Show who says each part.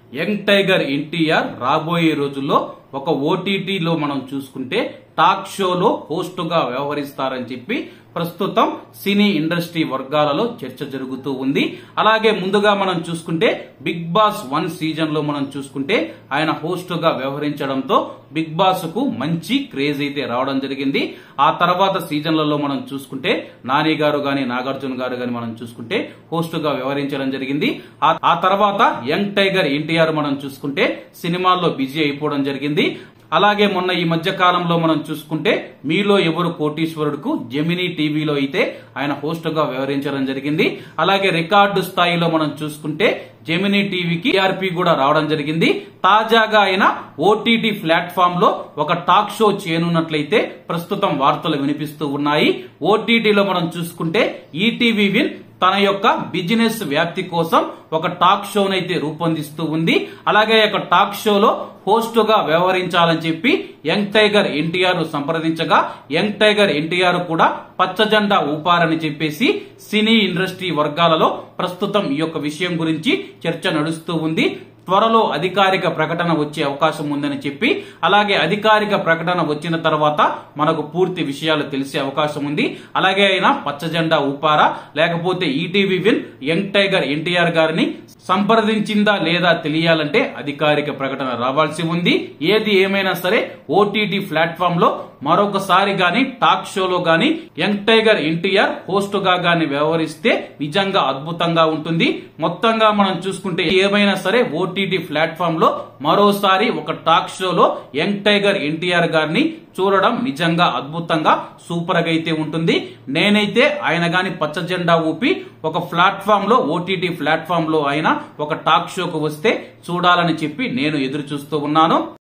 Speaker 1: young tiger NTR రాబోయే రోజుల్లో ఒక ఓటీటీలో మనం చూసుకుంటే టాక్ షోలో హోస్ట్ గా వ్యవహరిస్తారని చెప్పి ప్రస్తుతం సినీ ఇండస్ట్రీ వర్గాలలో చర్చ జరుగుతూ ఉంది అలాగే ముందుగా మనం చూసుకుంటే బిగ్ బాస్ వన్ సీజన్ లో మనం చూసుకుంటే ఆయన హోస్ట్ గా వ్యవహరించడంతో బిగ్ బాస్ కు మంచి క్రేజ్ అయితే రావడం జరిగింది ఆ తర్వాత సీజన్లలో మనం చూసుకుంటే నాని గారు గాని నాగార్జున గారు గాని మనం చూసుకుంటే హోస్ట్ గా వ్యవహరించడం జరిగింది ఆ- ఆ తర్వాత యంగ్ టైగర్ ఎన్టీఆర్ మనం చూసుకుంటే సినిమాల్లో బిజీ అయిపోవడం జరిగింది అలాగే మొన్న ఈ మధ్య కాలంలో మనం చూసుకుంటే మీలో ఎవరు కోటీశ్వరుడుకు జెమినీ టీవీలో అయితే ఆయన హోస్ట్ గా వ్యవహరించడం జరిగింది అలాగే రికార్డు స్థాయిలో మనం చూసుకుంటే జెమినీ టీవీకి టీఆర్పీ కూడా రావడం జరిగింది తాజాగా ఆయన ఓటీటీ ప్లాట్ఫామ్ లో ఒక టాక్ షో చేయనున్నట్లయితే ప్రస్తుతం వార్తలు వినిపిస్తూ ఉన్నాయి ఓటీటీలో మనం చూసుకుంటే ఈటీవీ విన్ తన యొక్క బిజినెస్ వ్యాప్తి కోసం ఒక టాక్ షోనైతే రూపొందిస్తూ ఉంది అలాగే ఈ యొక్క టాక్ షోలో హోస్ట్ గా వ్యవహరించాలని చెప్పి యంగ్ టైగర్ ఎన్టీఆర్ సంప్రదించగా యంగ్ టైగర్ ఎన్టీఆర్ కూడా పచ్చ జెండా ఊపారని చెప్పేసి సినీ ఇండస్ట్రీ వర్గాలలో ప్రస్తుతం ఈ యొక్క విషయం గురించి చర్చ నడుస్తూ ఉంది త్వరలో అధికారిక ప్రకటన వచ్చే అవకాశం ఉందని చెప్పి అలాగే అధికారిక ప్రకటన వచ్చిన తర్వాత మనకు పూర్తి విషయాలు తెలిసే అవకాశం ఉంది అలాగే ఆయన పచ్చ జెండా ఊపారా లేకపోతే ఈటీవీ విన్ యంగ్ టైగర్ ఎన్టీఆర్ గారిని సంప్రదించిందా లేదా తెలియాలంటే అధికారిక ప్రకటన రావాల్సి ఉంది ఏది ఏమైనా సరే ఓటీటీ ప్లాట్ఫామ్ లో మరొకసారి గాని టాక్ షోలో గాని యంగ్ టైగర్ ఎన్టీఆర్ హోస్ట్ గా గాని వ్యవహరిస్తే నిజంగా అద్భుతంగా ఉంటుంది మొత్తంగా మనం చూసుకుంటే ఏమైనా సరే ఓటీటీ ప్లాట్ఫామ్ లో మరోసారి ఒక టాక్ షోలో యంగ్ టైగర్ ఎన్టీఆర్ గారిని చూడడం నిజంగా అద్భుతంగా సూపర్ గా అయితే ఉంటుంది నేనైతే ఆయన గాని పచ్చ జెండా ఊపి ఒక ప్లాట్ఫామ్ లో ఓటీటీ ప్లాట్ఫామ్ లో ఆయన ఒక టాక్ షోకు వస్తే చూడాలని చెప్పి నేను ఎదురు చూస్తూ ఉన్నాను